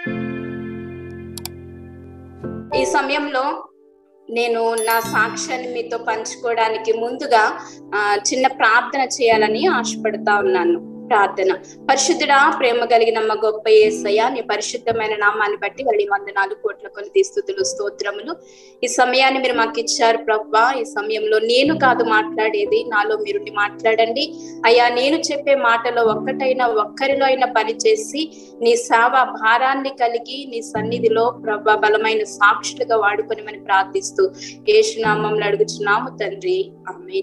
ఈ సమయంలో నేను నా సాక్ష్యాన్ని మీతో పంచుకోవడానికి ముందుగా ఆ, చిన్న ప్రార్థన చేయాలని ఆశపడతా ఉన్నాను ప్రార్థన పరిశుద్ధుడా ప్రేమ కలిగిన మా గొప్ప ఏసయ్య నీ పరిశుద్ధమైన నామాన్ని బట్టి వెళ్ళి వందనాలు కోట్ల కొలది స్థుతులు స్తోత్రములు ఈ సమయాన్ని మీరు మాకు ఇచ్చారు ప్రభా ఈ సమయంలో నేను కాదు మాట్లాడేది నాలో మీరు మాట్లాడండి అయ్యా నేను చెప్పే మాటలో ఒక్కటైనా ఒక్కరిలో అయినా పని చేసి నీ సేవ భారాన్ని కలిగి నీ సన్నిధిలో ప్రభా బలమైన సాక్షులుగా వాడుకొని మనం ప్రార్థిస్తూ ఏసునామంలో అడుగుచున్నాము తండ్రి ఆమె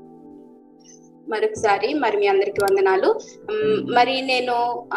మరొకసారి మరి మీ అందరికి వందనాలు ఉమ్, మరి నేను ఆ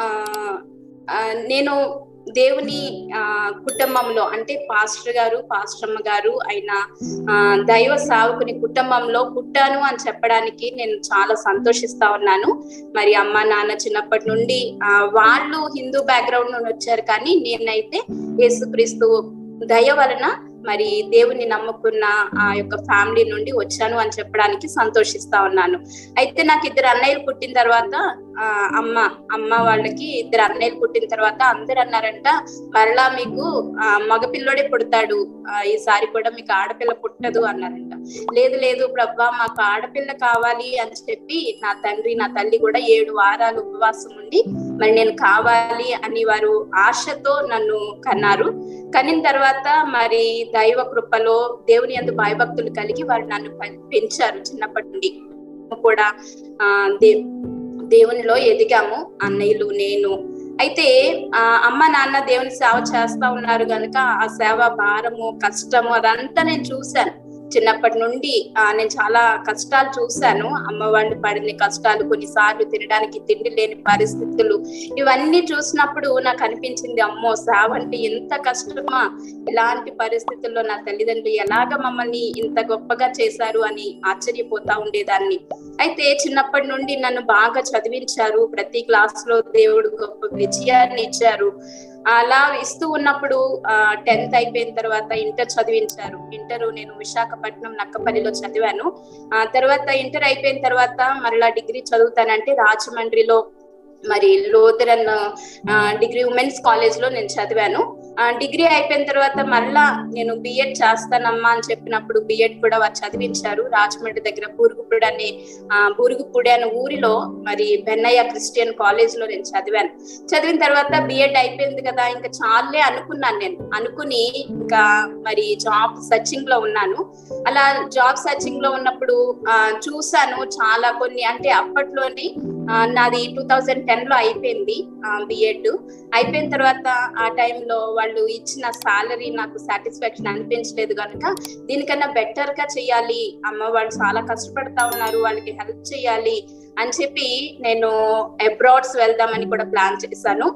ఆ, నేను దేవుని ఆ కుటుంబంలో అంటే పాస్టర్ గారు పాస్టమ్మ గారు అయిన ఆ, దైవ సావుకుని కుటుంబంలో పుట్టాను అని చెప్పడానికి నేను చాలా సంతోషిస్తా ఉన్నాను మరి అమ్మ నాన్న చిన్నప్పటి నుండి ఆ, వాళ్ళు హిందూ బ్యాక్గ్రౌండ్ నుండి వచ్చారు కానీ నేనైతే యేసుక్రీస్తు దయ వలన మరి దేవుని నమ్ముకున్న ఆ యొక్క ఫ్యామిలీ నుండి వచ్చాను అని చెప్పడానికి సంతోషిస్తా ఉన్నాను అయితే నాకు ఇద్దరు అన్నయ్యలు పుట్టిన తర్వాత ఆ అమ్మ అమ్మ వాళ్ళకి ఇద్దరు అన్నయ్యలు పుట్టిన తర్వాత అందరు అన్నారంట మరలా మీకు ఆ మగపిల్లోడే పుడతాడు ఆ, ఈసారి కూడా మీకు ఆడపిల్ల పుట్టదు అన్నారంట లేదు లేదు ప్రభా మాకు ఆడపిల్ల కావాలి అని చెప్పి నా తండ్రి నా తల్లి కూడా ఏడు వారాలు ఉపవాసం ఉండి మరి నేను కావాలి అని వారు ఆశతో నన్ను కన్నారు కనిన తర్వాత మరి దైవ కృపలో దేవుని అందు భయభక్తులు కలిగి వారు నన్ను పె- పెంచారు చిన్నప్పటి నుండి కూడా ఆ దే దేవునిలో ఎదిగాము అన్నయ్యలు నేను అయితే ఆ అమ్మ నాన్న దేవుని సేవ చేస్తా ఉన్నారు గనుక ఆ సేవ భారము కష్టము అదంతా నేను చూశాను చిన్నప్పటి నుండి ఆ నేను చాలా కష్టాలు చూశాను అమ్మ వాళ్ళు పడిన కష్టాలు కొన్నిసార్లు తినడానికి తిండి లేని పరిస్థితులు ఇవన్నీ చూసినప్పుడు నాకు అనిపించింది అమ్మో సేవ అంటే ఎంత కష్టమా ఇలాంటి పరిస్థితుల్లో నా తల్లిదండ్రులు ఎలాగ మమ్మల్ని ఇంత గొప్పగా చేశారు అని ఆశ్చర్యపోతా ఉండేదాన్ని అయితే చిన్నప్పటి నుండి నన్ను బాగా చదివించారు ప్రతి క్లాస్ లో దేవుడు గొప్ప విజయాన్ని ఇచ్చారు అలా ఇస్తూ ఉన్నప్పుడు టెన్త్ అయిపోయిన తర్వాత ఇంటర్ చదివించారు ఇంటర్ నేను విశాఖపట్నం నక్కపల్లిలో చదివాను ఆ తర్వాత ఇంటర్ అయిపోయిన తర్వాత మరలా డిగ్రీ చదువుతానంటే రాజమండ్రిలో మరి లోతరన్ డిగ్రీ ఉమెన్స్ కాలేజ్ లో నేను చదివాను ఆ, డిగ్రీ అయిపోయిన తర్వాత మరలా నేను బిఎడ్ చేస్తానమ్మా అని చెప్పినప్పుడు బిఎడ్ కూడా వారు చదివించారు రాజమండ్రి దగ్గర బూరుగుపూడి అనే ఆ, బూరుగుపూడి అనే ఊరిలో మరి బెన్నయ్య క్రిస్టియన్ కాలేజ్ లో నేను చదివాను చదివిన తర్వాత బిఎడ్ అయిపోయింది కదా ఇంకా చాలే అనుకున్నాను నేను అనుకుని ఇంకా మరి జాబ్ సర్చింగ్ లో ఉన్నాను అలా జాబ్ సర్చింగ్ లో ఉన్నప్పుడు ఆ, చూసాను చాలా కొన్ని అంటే అప్పట్లోని ఆ, నాది టూ థౌజండ్ టెన్ లో అయిపోయింది బిఎడ్ అయిపోయిన తర్వాత ఆ టైంలో వాళ్ళు ఇచ్చిన సాలరీ నాకు సాటిస్ఫాక్షన్ అనిపించలేదు కనుక దీనికన్నా బెటర్ గా చేయాలి అమ్మ వాళ్ళు చాలా కష్టపడతా ఉన్నారు వాళ్ళకి హెల్ప్ చేయాలి అని చెప్పి నేను అబ్రాడ్స్ వెళ్దామని కూడా ప్లాన్ చేశాను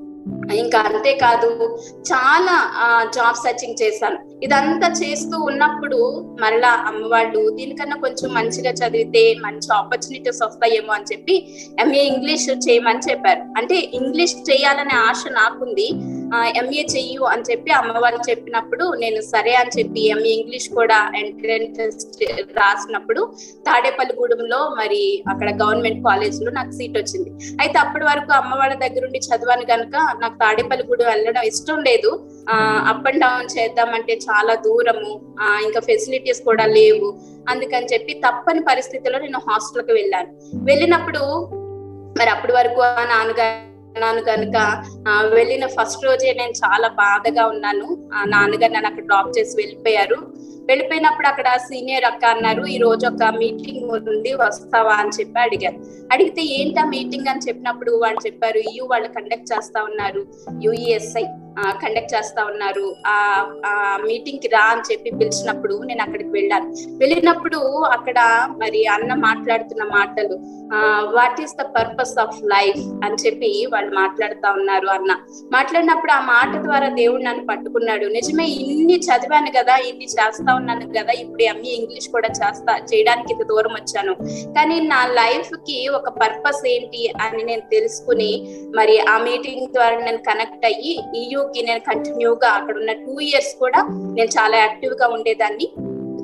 ఇంకా అంతేకాదు చాలా జాబ్ సర్చింగ్ చేశాను ఇదంతా చేస్తూ ఉన్నప్పుడు మరలా అమ్మ వాళ్ళు దీనికన్నా కొంచెం మంచిగా చదివితే మంచి ఆపర్చునిటీస్ వస్తాయేమో అని చెప్పి ఎంఏ ఇంగ్లీష్ చేయమని చెప్పారు అంటే ఇంగ్లీష్ చేయాలనే ఆశ నాకుంది ఎంఏ చెయ్యు అని చెప్పి అమ్మ వాళ్ళు చెప్పినప్పుడు నేను సరే అని చెప్పి ఎంఏ ఇంగ్లీష్ కూడా ఎంట్రన్స్ రాసినప్పుడు తాడేపల్లిగూడెంలో మరి అక్కడ గవర్నమెంట్ కాలేజ్ లో నాకు సీట్ వచ్చింది అయితే అప్పటి వరకు అమ్మ వాళ్ళ దగ్గర ఉండి చదివాను కనుక నాకు తాడేపల్లిగూడెం వెళ్ళడం ఇష్టం లేదు ఆ అప్ అండ్ డౌన్ చేద్దామంటే చాలా దూరము ఆ ఇంకా ఫెసిలిటీస్ కూడా లేవు అందుకని చెప్పి తప్పని పరిస్థితిలో నేను హాస్టల్కి వెళ్ళాను వెళ్ళినప్పుడు మరి అప్పటి వరకు ఆ నాన్నగారు నాన్న కనుక ఆ, వెళ్ళిన ఫస్ట్ రోజే నేను చాలా బాధగా ఉన్నాను ఆ నాన్నగారు నన్ను అక్కడ డ్రాప్ చేసి వెళ్ళిపోయారు వెళ్ళిపోయినప్పుడు అక్కడ సీనియర్ అక్క అన్నారు ఈ రోజు ఒక మీటింగ్ ఉంది వస్తావా అని చెప్పి అడిగారు అడిగితే ఏంటా మీటింగ్ అని చెప్పినప్పుడు వాళ్ళు చెప్పారు యు వాళ్ళు కండక్ట్ చేస్తా ఉన్నారు యుఈఎస్ఐ కండక్ట్ చేస్తా ఉన్నారు ఆ ఆ మీటింగ్ కి రా అని చెప్పి పిలిచినప్పుడు నేను అక్కడికి వెళ్ళాను వెళ్ళినప్పుడు అక్కడ మరి అన్న మాట్లాడుతున్న మాటలు what is the purpose of life అని చెప్పి వాళ్ళు మాట్లాడుతా ఉన్నారు అన్న మాట్లాడినప్పుడు ఆ మాట ద్వారా దేవుడు నన్ను పట్టుకున్నాడు నిజమే ఇన్ని చదివాను కదా ఇన్ని చేస్తా ఉన్నాను కదా ఇప్పుడు ఎంఈ ఇంగ్లీష్ కూడా చేస్తా చేయడానికి ఇంత దూరం వచ్చాను కానీ నా లైఫ్ కి ఒక పర్పస్ ఏంటి అని నేను తెలుసుకుని మరి ఆ మీటింగ్ ద్వారా నేను కనెక్ట్ అయ్యి EU కి నేను కంటిన్యూగా అక్కడ ఉన్న టూ ఇయర్స్ కూడా నేను చాలా యాక్టివ్ గా ఉండేదాన్ని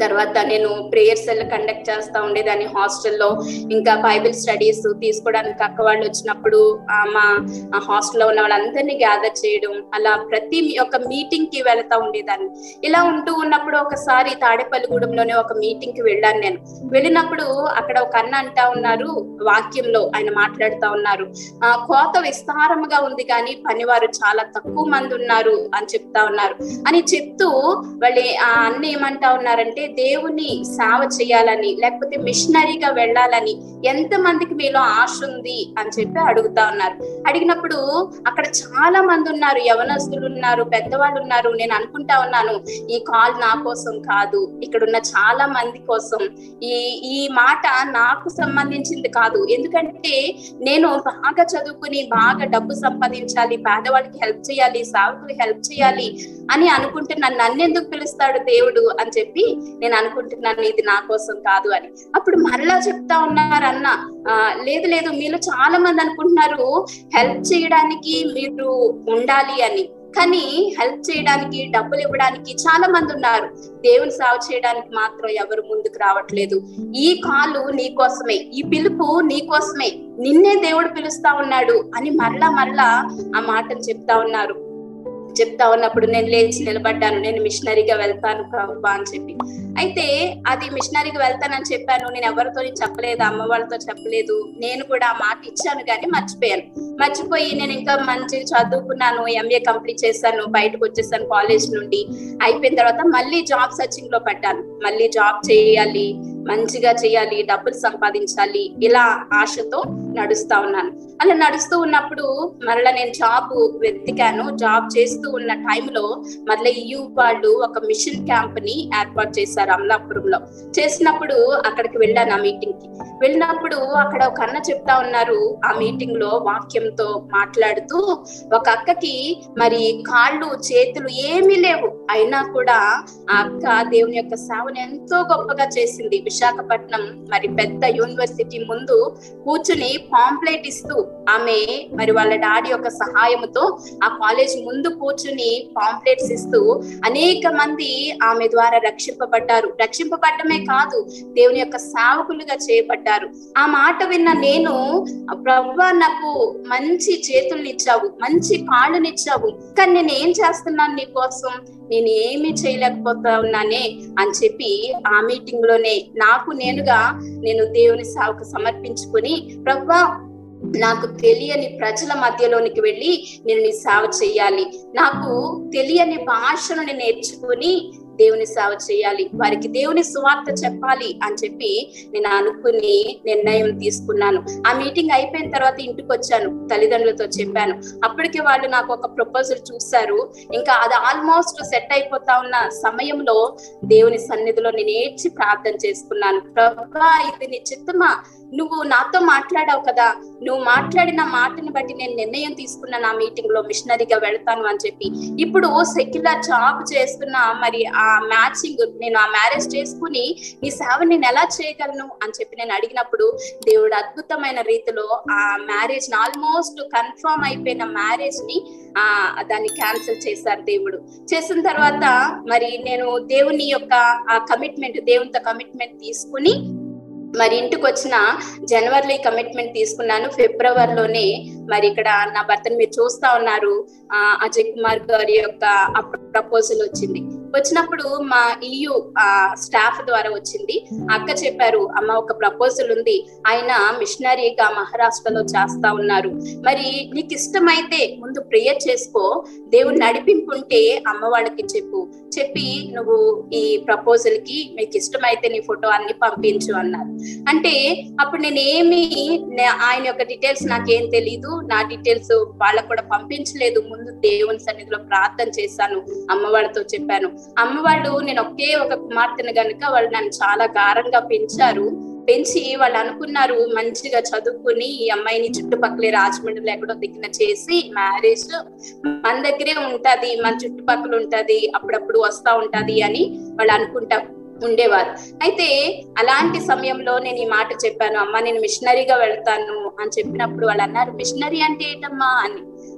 తర్వాత నేను ప్రేయర్ సెల్ కండక్ట్ చేస్తా ఉండేదాన్ని హాస్టల్లో ఇంకా బైబిల్ స్టడీస్ తీసుకోవడానికి అక్క వాళ్ళు వచ్చినప్పుడు ఆ, మా హాస్టల్లో ఉన్న వాళ్ళందరినీ గ్యాదర్ చేయడం అలా ప్రతి మీ- ఒక మీటింగ్ కి వెళ్తా ఉండేదాన్ని ఇలా ఉంటూ ఉన్నప్పుడు ఒకసారి తాడేపల్లిగూడెంలోనే ఒక మీటింగ్ కి వెళ్ళాను నేను వెళ్ళినప్పుడు అక్కడ ఒక అన్న అంటా ఉన్నారు వాక్యంలో ఆయన మాట్లాడుతా ఉన్నారు ఆ కోత విస్తారముగా ఉంది కానీ పనివారు చాలా తక్కువ మంది ఉన్నారు అని చెప్తా ఉన్నారు అని చెప్తూ వాళ్ళు ఆ అన్న ఏమంటా ఉన్నారంటే దేవుని సేవ చేయాలని లేకపోతే మిషనరీగా వెళ్ళాలని ఎంత మందికి మీలో ఆశ ఉంది అని చెప్పి అడుగుతా ఉన్నారు అడిగినప్పుడు అక్కడ చాలా మంది ఉన్నారు యవనస్తులు ఉన్నారు పెద్దవాళ్ళు ఉన్నారు నేను అనుకుంటా ఉన్నాను ఈ కాల్ నా కోసం కాదు ఇక్కడ ఉన్న చాలా మంది కోసం ఈ ఈ మాట నాకు సంబంధించింది కాదు ఎందుకంటే నేను బాగా చదువుకుని బాగా డబ్బు సంపాదించాలి పేదవాళ్ళకి హెల్ప్ చేయాలి సాగుకు హెల్ప్ చేయాలి అని అనుకుంటున్నాను నన్ను ఎందుకు పిలుస్తాడు దేవుడు అని చెప్పి నేను అనుకుంటున్నాను ఇది నా కోసం కాదు అని అప్పుడు మరలా చెప్తా ఉన్నారు అన్న ఆ, లేదు లేదు మీలో చాలా మంది అనుకుంటున్నారు హెల్ప్ చేయడానికి మీరు ఉండాలి అని కానీ హెల్ప్ చేయడానికి డబ్బులు ఇవ్వడానికి చాలా మంది ఉన్నారు దేవుని సేవ చేయడానికి మాత్రం ఎవరు ముందుకు రావట్లేదు ఈ కాలు నీ కోసమే ఈ పిలుపు నీ కోసమే నిన్నే దేవుడు పిలుస్తా ఉన్నాడు అని మరలా మరలా ఆ మాటను చెప్తా ఉన్నారు చెప్తా ఉన్నప్పుడు నేను లేచి నిలబడ్డాను నేను మిషనరీగా వెళ్తాను ప్రభా అని చెప్పి అయితే అది మిషనరీగా వెళ్తానని చెప్పాను నేను ఎవరితో చెప్పలేదు అమ్మ వాళ్ళతో చెప్పలేదు నేను కూడా ఆ మాట ఇచ్చాను కానీ మర్చిపోయాను మర్చిపోయి నేను ఇంకా మంచిగా చదువుకున్నాను ఎంఏ కంప్లీట్ చేశాను బయటకు వచ్చేసాను కాలేజ్ నుండి అయిపోయిన తర్వాత మళ్ళీ జాబ్ సర్చింగ్ లో పడ్డాను మళ్ళీ జాబ్ చేయాలి మంచిగా చేయాలి డబ్బులు సంపాదించాలి ఇలా ఆశతో నడుస్తా ఉన్నాను అలా నడుస్తూ ఉన్నప్పుడు మరలా నేను జాబ్ వెతికాను జాబ్ చేస్తూ ఉన్న టైంలో మరలా యూ వాళ్ళు ఒక మిషన్ క్యాంప్ ని ఏర్పాటు చేశారు అమలాపురంలో చేసినప్పుడు అక్కడికి వెళ్ళాను ఆ మీటింగ్ కి వెళ్ళినప్పుడు అక్కడ ఒక అన్న చెప్తా ఉన్నారు ఆ మీటింగ్ లో వాక్యంతో మాట్లాడుతూ ఒక అక్కకి మరి కాళ్ళు చేతులు ఏమీ లేవు అయినా కూడా ఆ అక్క దేవుని యొక్క సేవను ఎంతో గొప్పగా చేసింది విశాఖపట్నం మరి పెద్ద యూనివర్సిటీ ముందు కూర్చుని పాంప్లెట్ ఇస్తూ ఆమె మరి వాళ్ళ డాడీ యొక్క సహాయంతో ఆ కాలేజ్ ముందు కూర్చుని పాంప్లెట్స్ ఇస్తూ అనేక మంది ఆమె ద్వారా రక్షింపబడ్డారు రక్షింపబడమే కాదు దేవుని యొక్క సేవకులుగా చేయబడ్డారు ఆ మాట విన్న నేను ప్రభా నాకు మంచి చేతుల్ని ఇచ్చావు మంచి కాళ్ళని ఇచ్చావు కానీ నేను ఏం చేస్తున్నాను నీ కోసం నేను ఏమి చేయలేకపోతా ఉన్నానే అని చెప్పి ఆ మీటింగ్ లోనే నాకు నేనుగా నేను దేవుని సేవకు సమర్పించుకుని ప్రభా నాకు తెలియని ప్రజల మధ్యలోనికి వెళ్ళి నేను నీ సేవ చేయాలి నాకు తెలియని భాషను నేను నేర్చుకుని దేవుని సేవ చేయాలి వారికి దేవుని సువార్త చెప్పాలి అని చెప్పి నేను అనుకుని నిర్ణయం తీసుకున్నాను ఆ మీటింగ్ అయిపోయిన తర్వాత ఇంటికి వచ్చాను తల్లిదండ్రులతో చెప్పాను అప్పటికే వాళ్ళు నాకు ఒక ప్రపోజల్ చూశారు ఇంకా అది ఆల్మోస్ట్ సెట్ అయిపోతా ఉన్న సమయంలో దేవుని సన్నిధిలో నేను ఏడ్చి ప్రార్థన చేసుకున్నాను ప్రభా ఇది నీ చిత్తమా నువ్వు నాతో మాట్లాడావు కదా నువ్వు మాట్లాడిన మాటని బట్టి నేను నిర్ణయం తీసుకున్నాను ఆ మీటింగ్ లో మిషనరీగా వెళ్తాను అని చెప్పి ఇప్పుడు సెక్యులర్ జాబ్ చేస్తున్న మరి ఆ మ్యాచింగ్ నేను ఆ మ్యారేజ్ చేసుకుని నీ సేవ నేను ఎలా చేయగలను అని చెప్పి నేను అడిగినప్పుడు దేవుడు అద్భుతమైన రీతిలో ఆ మ్యారేజ్ ఆల్మోస్ట్ కన్ఫర్మ్ అయిపోయిన మ్యారేజ్ ని ఆ దాన్ని క్యాన్సిల్ చేశారు దేవుడు చేసిన తర్వాత మరి నేను దేవుని యొక్క ఆ కమిట్మెంట్ దేవునితో కమిట్మెంట్ తీసుకుని మరి ఇంటికి వచ్చిన జనవరిలో కమిట్మెంట్ తీసుకున్నాను ఫిబ్రవరిలోనే మరి ఇక్కడ నా భర్తను మీరు చూస్తా ఉన్నారు ఆ అజయ్ కుమార్ గారి యొక్క ప్రపోజల్ వచ్చింది వచ్చినప్పుడు మా ఈయు స్టాఫ్ ద్వారా వచ్చింది అక్క చెప్పారు అమ్మ ఒక ప్రపోజల్ ఉంది ఆయన మిషనరీగా మహారాష్ట్రలో చేస్తా ఉన్నారు మరి నీకు ఇష్టమైతే ముందు ప్రేయర్ చేసుకో దేవుడు నడిపింపుంటే అమ్మ వాళ్ళకి చెప్పు చెప్పి నువ్వు ఈ ప్రపోజల్ కి మీకు ఇష్టమైతే నీ ఫోటో అన్ని పంపించు అన్నారు అంటే అప్పుడు నేను ఏమి ఆయన యొక్క డీటెయిల్స్ నాకేం తెలీదు నా డీటెయిల్స్ వాళ్ళకు కూడా పంపించలేదు ముందు దేవుని సన్నిధిలో ప్రార్థన చేశాను అమ్మ వాళ్ళతో చెప్పాను అమ్మ వాళ్ళు నేను ఒకే ఒక కుమార్తెను గనుక వాళ్ళు నన్ను చాలా గారంగా పెంచారు పెంచి వాళ్ళు అనుకున్నారు మంచిగా చదువుకుని ఈ అమ్మాయిని చుట్టుపక్కలే రాజమండ్రిలో ఎక్కడో దిగిన చేసి మ్యారేజ్ మన దగ్గరే ఉంటది మన చుట్టుపక్కల ఉంటది అప్పుడప్పుడు వస్తా ఉంటది అని వాళ్ళు అనుకుంటా ఉండేవారు అయితే అలాంటి సమయంలో నేను ఈ మాట చెప్పాను అమ్మ నేను మిషనరీగా వెళ్తాను అని చెప్పినప్పుడు వాళ్ళు అన్నారు మిషనరీ అంటే ఏంటమ్మా అని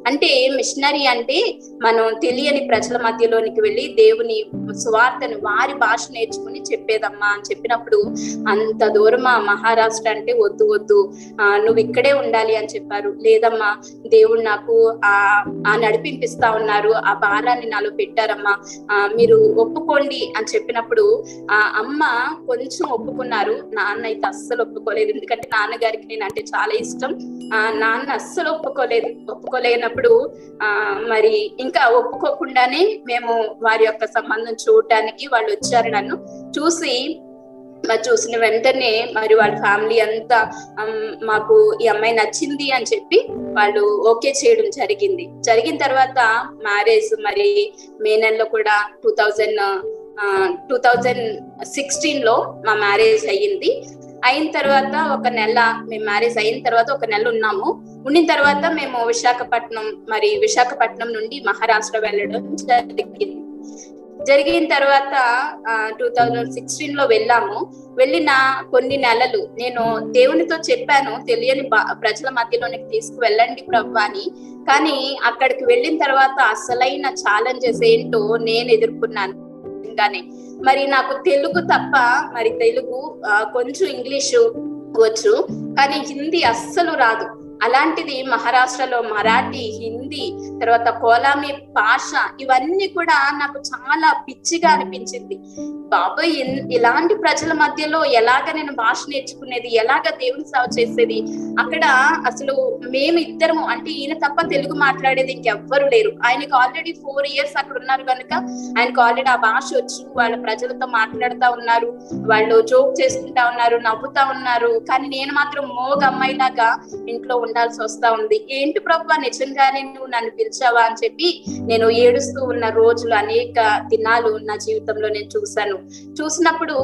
అంటే మిషనరీ అంటే మనం తెలియని ప్రజల మధ్యలోనికి వెళ్ళి దేవుని సువార్తను వారి భాష నేర్చుకుని చెప్పేదమ్మా అని చెప్పినప్పుడు అంత దూరమా మహారాష్ట్ర అంటే వద్దు వద్దు ఆ నువ్వు ఇక్కడే ఉండాలి అని చెప్పారు లేదమ్మా దేవుడు నాకు ఆ ఆ నడిపింపిస్తా ఉన్నారు ఆ భారాన్ని నాలో పెట్టారమ్మా ఆ మీరు ఒప్పుకోండి అని చెప్పినప్పుడు ఆ అమ్మ కొంచెం ఒప్పుకున్నారు నాన్న అయితే అస్సలు ఒప్పుకోలేదు ఎందుకంటే నాన్నగారికి నేను అంటే చాలా ఇష్టం ఆ నాన్న అస్సలు ఒప్పుకోలేదు ఒప్పుకోలేనప్పుడు ఆ మరి ఇంకా ఒప్పుకోకుండానే మేము వారి యొక్క సంబంధం చూడటానికి వాళ్ళు వచ్చారు నన్ను చూసి మరి చూసిన వెంటనే మరి వాళ్ళ ఫ్యామిలీ అంతా "అమ్, మాకు ఈ అమ్మాయి నచ్చింది అని చెప్పి వాళ్ళు ఓకే చేయడం జరిగింది జరిగిన తర్వాత మ్యారేజ్ మరి మే నెలలో కూడా two thousand two thousand sixteen లో మా మ్యారేజ్ అయ్యింది అయిన తర్వాత ఒక నెల మేము మ్యారేజ్ అయిన తర్వాత ఒక నెల ఉన్నాము ఉండిన తర్వాత మేము విశాఖపట్నం మరి విశాఖపట్నం నుండి మహారాష్ట్ర వెళ్ళడం జరిగింది జరిగిన తర్వాత టూ థౌజండ్ సిక్స్టీన్ లో వెళ్ళాము వెళ్ళిన కొన్ని నెలలు నేను దేవునితో చెప్పాను తెలియని బా- ప్రజల మధ్యలోనికి తీసుకువెళ్ళండి ప్రభు అని కానీ అక్కడికి వెళ్ళిన తర్వాత అసలైన ఛాలెంజెస్ ఏంటో నేను ఎదుర్కొన్నాను నిజంగానే మరి నాకు తెలుగు తప్ప మరి తెలుగు ఆ, కొంచెం ఇంగ్లీషు వచ్చు కానీ హిందీ అస్సలు రాదు అలాంటిది మహారాష్ట్రలో మరాఠీ హిందీ తర్వాత కోలామి భాష ఇవన్నీ కూడా నాకు చాలా పిచ్చిగా అనిపించింది బాబాయ్ ఇన్- ఇలాంటి ప్రజల మధ్యలో ఎలాగ నేను భాష నేర్చుకునేది ఎలాగ దేవుని సేవ చేసేది అక్కడ అసలు మేము ఇద్దరము అంటే ఈయన తప్ప తెలుగు మాట్లాడేది ఇంకెవ్వరు లేరు ఆయనకు ఆల్రెడీ ఫోర్ ఇయర్స్ అక్కడ ఉన్నారు కనుక ఆయనకు ఆల్రెడీ ఆ భాష వచ్చు వాళ్ళ ప్రజలతో మాట్లాడుతా ఉన్నారు వాళ్ళు జోక్ చేసుకుంటా ఉన్నారు నవ్వుతా ఉన్నారు కానీ నేను మాత్రం మోగ అమ్మాయిలాగా ఇంట్లో ఉండాల్సి వస్తా ఉంది ఏంటి ప్రభు నిజంగానే నువ్వు నన్ను పిలిచావా అని చెప్పి నేను ఏడుస్తూ ఉన్న రోజులు అనేక దినాలు నా జీవితంలో నేను చూశాను చూసినప్పుడు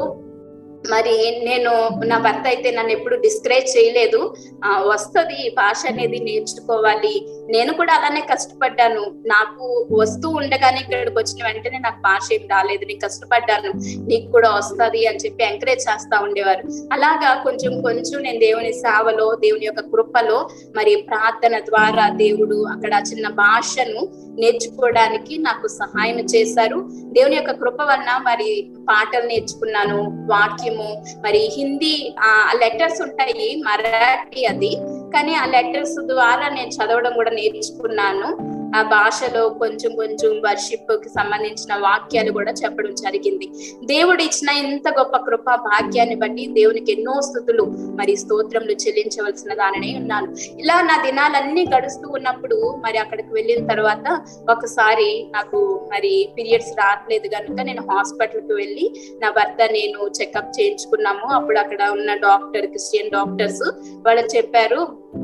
మరి నేను నా భర్త అయితే నన్ను ఎప్పుడు డిస్కరేజ్ చేయలేదు ఆ వస్తది ఈ భాష అనేది నేర్చుకోవాలి నేను కూడా అలానే కష్టపడ్డాను నాకు వస్తూ ఉండగానే ఇక్కడికి వచ్చిన వెంటనే నాకు భాష ఏం రాలేదు నేను కష్టపడ్డాను నీకు కూడా వస్తది అని చెప్పి ఎంకరేజ్ చేస్తా ఉండేవారు అలాగా కొంచెం కొంచెం నేను దేవుని సేవలో దేవుని యొక్క కృపలో మరి ప్రార్థన ద్వారా దేవుడు అక్కడ చిన్న భాషను నేర్చుకోవడానికి నాకు సహాయం చేశారు దేవుని యొక్క కృప వలన మరి పాటలు నేర్చుకున్నాను వాక్యము మరి హిందీ ఆ లెటర్స్ ఉంటాయి మరాఠీ అది కానీ ఆ లెటర్స్ ద్వారా నేను చదవడం కూడా నేర్చుకున్నాను ఆ భాషలో కొంచెం కొంచెం వర్షిప్ కి సంబంధించిన వాక్యాలు కూడా చెప్పడం జరిగింది దేవుడు ఇచ్చిన ఇంత గొప్ప కృప భాగ్యాన్ని బట్టి దేవునికి ఎన్నో స్థుతులు మరి స్తోత్రములు చెల్లించవలసిన దానినే ఉన్నాను ఇలా నా దినాలన్నీ గడుస్తూ ఉన్నప్పుడు మరి అక్కడికి వెళ్ళిన తర్వాత ఒకసారి నాకు మరి పీరియడ్స్ రావట్లేదు కనుక నేను హాస్పిటల్ కి వెళ్ళి నా భర్త నేను చెకప్ చేయించుకున్నాము అప్పుడు అక్కడ ఉన్న డాక్టర్ క్రిస్టియన్ డాక్టర్స్ వాళ్ళు చెప్పారు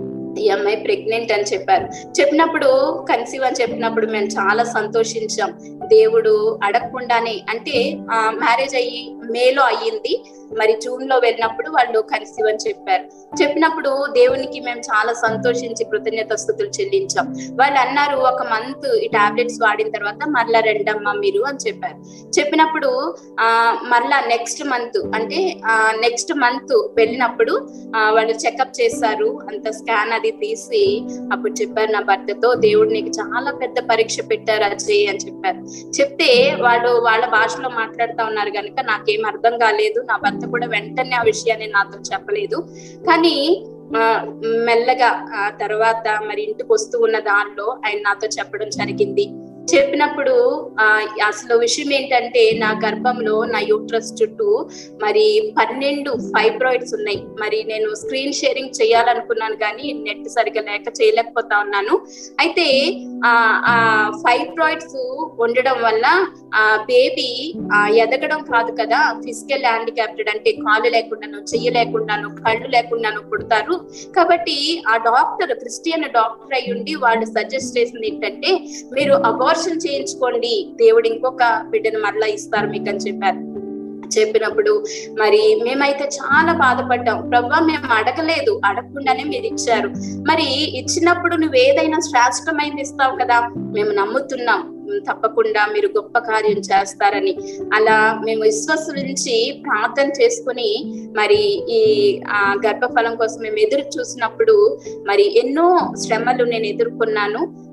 ఈ అమ్మాయి ప్రెగ్నెంట్ అని చెప్పారు చెప్పినప్పుడు కన్సీవ్ అని చెప్పినప్పుడు మేము చాలా సంతోషించాం దేవుడు అడగకుండానే అంటే మ్యారేజ్ అయ్యి మేలో అయ్యింది మరి జూన్ లో వెళ్ళినప్పుడు వాళ్ళు కన్సీవ్ అని చెప్పారు చెప్పినప్పుడు దేవునికి మేము చాలా సంతోషించి కృతజ్ఞత స్థుతులు చెల్లించాం వాళ్ళు అన్నారు ఒక మంత్ ఈ టాబ్లెట్స్ వాడిన తర్వాత మరలా రెండమ్మా మీరు అని చెప్పారు చెప్పినప్పుడు ఆ మరలా నెక్స్ట్ మంత్ అంటే నెక్స్ట్ మంత్ వెళ్ళినప్పుడు ఆ, వాళ్ళు చెకప్ చేశారు అంత స్కాన్ అది తీసి అప్పుడు చెప్పారు నా భర్తతో దేవుడు నీకు చాలా పెద్ద పరీక్ష పెట్టారు అజయ్ అని చెప్పారు చెప్తే వాళ్ళు వాళ్ళ భాషలో మాట్లాడుతా ఉన్నారు కనుక నాకేం అర్థం కాలేదు నా భర్త కూడా వెంటనే ఆ విషయాన్ని నాతో చెప్పలేదు కానీ ఆ, మెల్లగా ఆ తర్వాత మరి ఇంటికి వస్తూ ఉన్న దానిలో ఆయన నాతో చెప్పడం జరిగింది చెప్పినప్పుడు ఆ అసలు విషయం ఏంటంటే నా గర్భంలో నా యూట్రస్ చుట్టూ మరి పన్నెండు ఫైబ్రాయిడ్స్ ఉన్నాయి మరి నేను స్క్రీన్ షేరింగ్ చేయాలనుకున్నాను కానీ నెట్ సరిగా లేక చేయలేకపోతా ఉన్నాను అయితే ఆ ఆ ఫైబ్రాయిడ్స్ ఉండడం వల్ల ఆ బేబీ ఆ ఎదగడం కాదు కదా ఫిజికల్ హ్యాండిక్యాప్టెడ్ అంటే కాళ్ళు లేకుండాను చెయ్యి లేకుండాను కళ్ళు లేకుండాను పుడతారు కాబట్టి ఆ డాక్టర్ క్రిస్టియన్ డాక్టర్ అయి ఉండి వాళ్ళు సజెస్ట్ చేసింది ఏంటంటే మీరు అబార్షన్ చేయించుకోండి దేవుడు ఇంకొక బిడ్డను మరలా ఇస్తారు మీకు అని చెప్పారు చెప్పినప్పుడు మరి మేమైతే చాలా బాధపడ్డాం ప్రభా మేము అడగలేదు అడగకుండానే మీరు ఇచ్చారు మరి ఇచ్చినప్పుడు నువ్వు ఏదైనా శ్రేష్టమైంది ఇస్తావు కదా మేము నమ్ముతున్నాం ఉమ్, తప్పకుండా మీరు గొప్ప కార్యం చేస్తారని అలా మేము విశ్వసించి ప్రార్థన చేసుకుని మరి ఈ ఆ గర్భఫలం కోసం మేము ఎదురు చూసినప్పుడు మరి ఎన్నో శ్రమలు నేను ఎదుర్కొన్నాను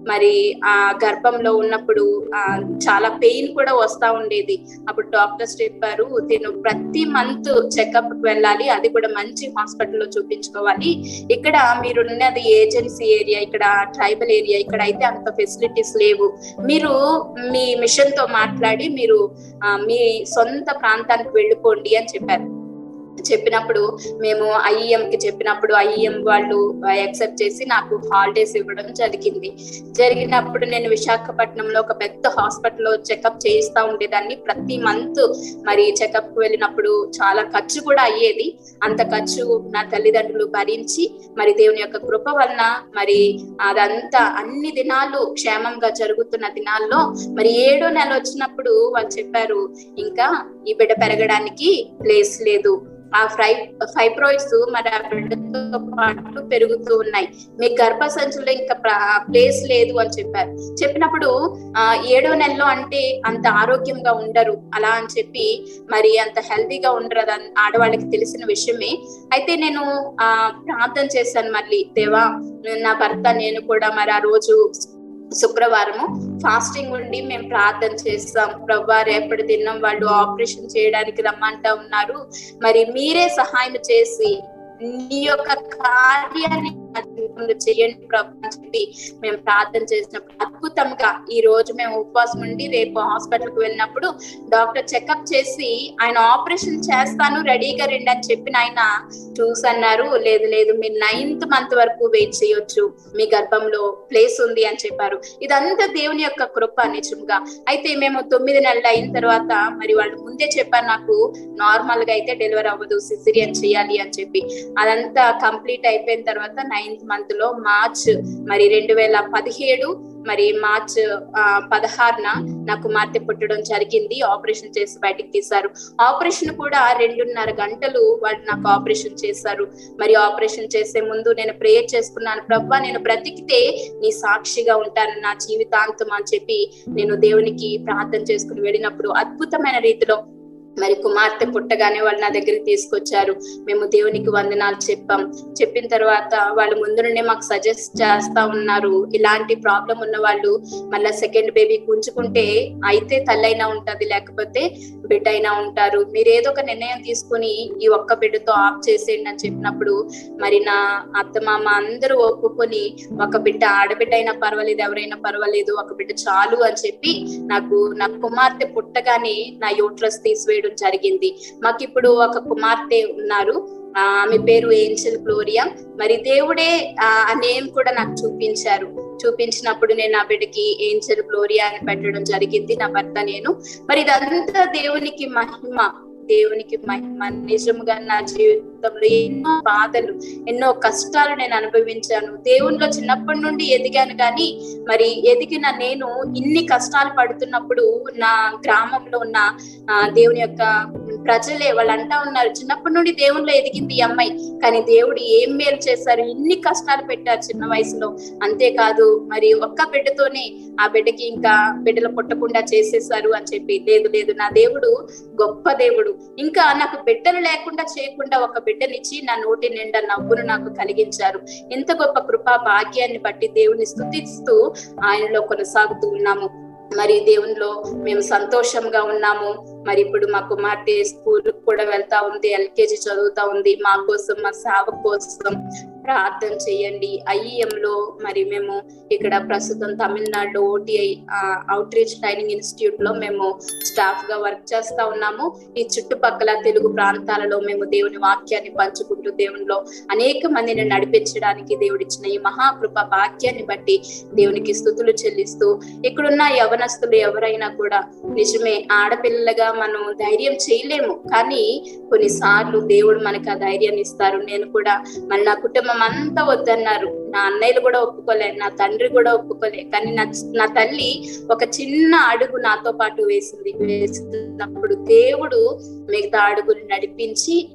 మరి ఆ గర్భంలో ఉన్నప్పుడు ఆ చాలా పెయిన్ కూడా వస్తా ఉండేది అప్పుడు డాక్టర్స్ చెప్పారు తిను ప్రతి మంత్ చెకప్ కి వెళ్ళాలి అది కూడా మంచి హాస్పిటల్లో చూపించుకోవాలి ఇక్కడ మీరున్నది ఏజెన్సీ ఏరియా ఇక్కడ ట్రైబల్ ఏరియా ఇక్కడ అయితే అంత ఫెసిలిటీస్ లేవు మీరు మీ మిషన్ తో మాట్లాడి మీరు ఆ, మీ సొంత ప్రాంతానికి వెళ్ళిపోండి అని చెప్పారు చెప్పినప్పుడు మేము ఐఈఎం కి చెప్పినప్పుడు ఐఈఎం వాళ్ళు యాక్సెప్ట్ చేసి నాకు హాలిడేస్ ఇవ్వడం జరిగింది జరిగినప్పుడు నేను విశాఖపట్నంలో ఒక పెద్ద హాస్పిటల్లో చెకప్ చేయిస్తా ఉండేదాన్ని ప్రతి మంత్ మరి చెకప్ కు వెళ్ళినప్పుడు చాలా ఖర్చు కూడా అయ్యేది అంత ఖర్చు నా తల్లిదండ్రులు భరించి మరి దేవుని యొక్క కృప వలన మరి అదంతా అన్ని దినాలు క్షేమంగా జరుగుతున్న దినాల్లో మరి ఏడో నెల వచ్చినప్పుడు వాళ్ళు చెప్పారు ఇంకా ఈ బిడ్డ పెరగడానికి ప్లేస్ లేదు ఆ ఫ్రై ఫైబ్రాయిడ్స్ మరి ఆ బిడ్డతో పాటు పెరుగుతూ ఉన్నాయి మీ గర్భసంచులో ఇంకా ప్లేస్ లేదు అని చెప్పారు చెప్పినప్పుడు ఆ ఏడో నెలలో అంటే అంత ఆరోగ్యంగా ఉండరు అలా అని చెప్పి మరి అంత హెల్తీగా ఉండరు అది అన్- ఆడవాళ్ళకి తెలిసిన విషయమే అయితే నేను ఆ ప్రార్థన చేశాను మళ్ళీ దేవా నా భర్త నేను కూడా మరి ఆ రోజు శుక్రవారము ఫాస్టింగ్ ఉండి మేము ప్రార్థన చేస్తాం ప్రభా రేపటి దినం వాళ్ళు ఆపరేషన్ చేయడానికి రమ్మంటా ఉన్నారు మరి మీరే సహాయం చేసి నీ యొక్క కార్యాన్ని నా జీవితంలో చేయండి ప్రభు అని చెప్పి మేము ప్రార్థన చేసినప్పుడు అద్భుతంగా ఈ రోజు మేము ఉపవాసం ఉండి రేపు హాస్పిటల్ కి వెళ్ళినప్పుడు డాక్టర్ చెకప్ చేసి ఆయన ఆపరేషన్ చేస్తాను రెడీగా రండి అని చెప్పిన ఆయన చూసన్నారు లేదు లేదు మీరు నైన్త్ మంత్ వరకు వెయిట్ చేయొచ్చు మీ గర్భంలో ప్లేస్ ఉంది అని చెప్పారు ఇదంతా దేవుని యొక్క కృప నిజంగా అయితే మేము తొమ్మిది నెలలు అయిన తర్వాత మరి వాళ్ళు ముందే చెప్పారు నాకు నార్మల్ గా అయితే డెలివరీ అవ్వదు సిజరియన్ చేయాలి అని చెప్పి అదంతా కంప్లీట్ అయిపోయిన తర్వాత నైన్త్ మంత్ లో మార్చ్ మరి రెండు వేల పదిహేడు మరి మార్చ్ ఆ, పదహారున నా కుమార్తె పుట్టడం జరిగింది ఆపరేషన్ చేసి బయటికి తీశారు ఆపరేషన్ కూడా రెండున్నర గంటలు వాళ్ళు నాకు ఆపరేషన్ చేశారు మరి ఆపరేషన్ చేసే ముందు నేను ప్రేయర్ చేసుకున్నాను ప్రభా నేను బ్రతికితే నీ సాక్షిగా ఉంటాను నా జీవితాంతం అని చెప్పి నేను దేవునికి ప్రార్థన చేసుకుని వెళ్ళినప్పుడు అద్భుతమైన రీతిలో మరి కుమార్తె పుట్టగానే వాళ్ళు నా దగ్గరికి తీసుకొచ్చారు మేము దేవునికి వందనాలు చెప్పాం చెప్పిన తర్వాత వాళ్ళు ముందు నుండే మాకు సజెస్ట్ చేస్తా ఉన్నారు ఇలాంటి ప్రాబ్లం ఉన్న వాళ్ళు మళ్ళా సెకండ్ బేబీ గుంజుకుంటే అయితే తల్లైనా ఉంటది లేకపోతే బిడ్డ అయినా ఉంటారు మీరు ఏదో ఒక నిర్ణయం తీసుకుని ఈ ఒక్క బిడ్డతో ఆఫ్ చేసేయండి అని చెప్పినప్పుడు మరి నా అత్తమామ అందరూ ఒప్పుకొని ఒక బిడ్డ ఆడబిడ్డ అయినా పర్వాలేదు ఎవరైనా పర్వాలేదు ఒక బిడ్డ చాలు అని చెప్పి నాకు నా కుమార్తె పుట్టగానే నా యూట్రస్ తీసివేయడం జరిగింది మాకు ఇప్పుడు ఒక కుమార్తె ఉన్నారు ఆ, ఆమె పేరు ఏంజల్ గ్లోరియా మరి దేవుడే ఆ నేమ్ కూడా నాకు చూపించారు చూపించినప్పుడు నేను ఆ బిడ్డకి ఏంజల్ గ్లోరియా అని పెట్టడం జరిగింది నా భర్త నేను మరి ఇదంతా దేవునికి మహిమ దేవునికి మహిమ నిజంగా నా జీవితంలో ఎన్నో బాధలు ఎన్నో కష్టాలు నేను అనుభవించాను దేవునిలో చిన్నప్పటి నుండి ఎదిగాను కానీ మరి ఎదిగిన నేను ఇన్ని కష్టాలు పడుతున్నప్పుడు నా గ్రామంలో ఉన్న ఆ, దేవుని యొక్క ప్రజలే వాళ్ళు అంటా ఉన్నారు చిన్నప్పటి నుండి దేవునిలో ఎదిగింది ఈ అమ్మాయి కానీ దేవుడు ఏం మేలు చేశారు ఇన్ని కష్టాలు పెట్టారు చిన్న వయసులో అంతేకాదు మరి ఒక్క బిడ్డతోనే ఆ బిడ్డకి ఇంకా బిడ్డలు పుట్టకుండా చేసేసారు అని చెప్పి లేదు లేదు నా దేవుడు గొప్ప దేవుడు ఇంకా నాకు బిడ్డలు లేకుండా చేయకుండా ఒక బిడ్డనిచ్చి నా నోటి నిండా నవ్వును నాకు కలిగించారు ఇంత గొప్ప కృపా భాగ్యాన్ని బట్టి దేవుని స్తుతిస్తూ ఆయనలో కొనసాగుతూ ఉన్నాము మరి దేవునిలో మేము సంతోషంగా ఉన్నాము మరి ఇప్పుడు మా కుమార్తె స్కూల్ కూడా వెళ్తా ఉంది ఎల్కేజీ చదువుతా ఉంది మా కోసం మా సేవ కోసం ప్రార్థన చేయండి ఐఈఎం లో మరి మేము ఇక్కడ ప్రస్తుతం తమిళనాడులో OTI outreach training institute లో మేము స్టాఫ్ గా వర్క్ చేస్తా ఉన్నాము ఈ చుట్టుపక్కల తెలుగు ప్రాంతాలలో మేము దేవుని వాక్యాన్ని పంచుకుంటూ దేవునిలో అనేక మందిని నడిపించడానికి దేవుడిచ్చిన ఈ మహాకృప భాగ్యాన్ని బట్టి దేవునికి స్థుతులు చెల్లిస్తూ ఇక్కడున్న యవనస్తులు ఎవరైనా కూడా నిజమే ఆడపిల్లలుగా మనం ధైర్యం చేయలేము కానీ కొన్నిసార్లు దేవుడు మనకి ఆ ధైర్యాన్ని ఇస్తారు నేను కూడా మన నా కుటుంబం అంతా వద్దన్నారు నా అన్నయ్యలు కూడా ఒప్పుకోలే నా తండ్రి కూడా ఒప్పుకోలే కానీ నా నా తల్లి ఒక చిన్న అడుగు నాతో పాటు వేసింది వేసినప్పుడు దేవుడు మిగతా అడుగులు నడిపించి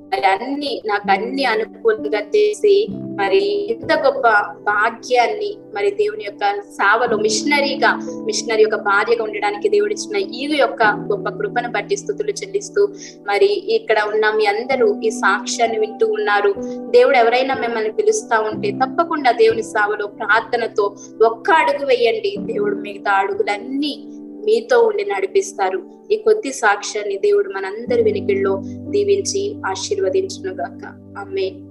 మరి అన్ని నాకు అన్ని అనుకూలంగా చేసి మరి ఎంత గొప్ప భాగ్యాన్ని మరి దేవుని యొక్క సేవలో మిషనరీగా మిషనరీ యొక్క భార్యగా ఉండడానికి దేవుడు ఇచ్చిన ఈ యొక్క గొప్ప కృపను బట్టి స్థుతులు చెల్లిస్తూ మరి ఇక్కడ ఉన్న మీ అందరూ ఈ సాక్ష్యాన్ని వింటూ ఉన్నారు దేవుడు ఎవరైనా మిమ్మల్ని పిలుస్తా ఉంటే తప్పకుండా దేవుని సేవలో ప్రార్థనతో ఒక్క అడుగు వేయండి దేవుడు మిగతా అడుగులన్నీ మీతో ఉండి నడిపిస్తారు ఈ కొద్ది సాక్ష్యాన్ని దేవుడు మనందరి వెనుకల్లో దీవించి ఆశీర్వదించును గాక ఆమె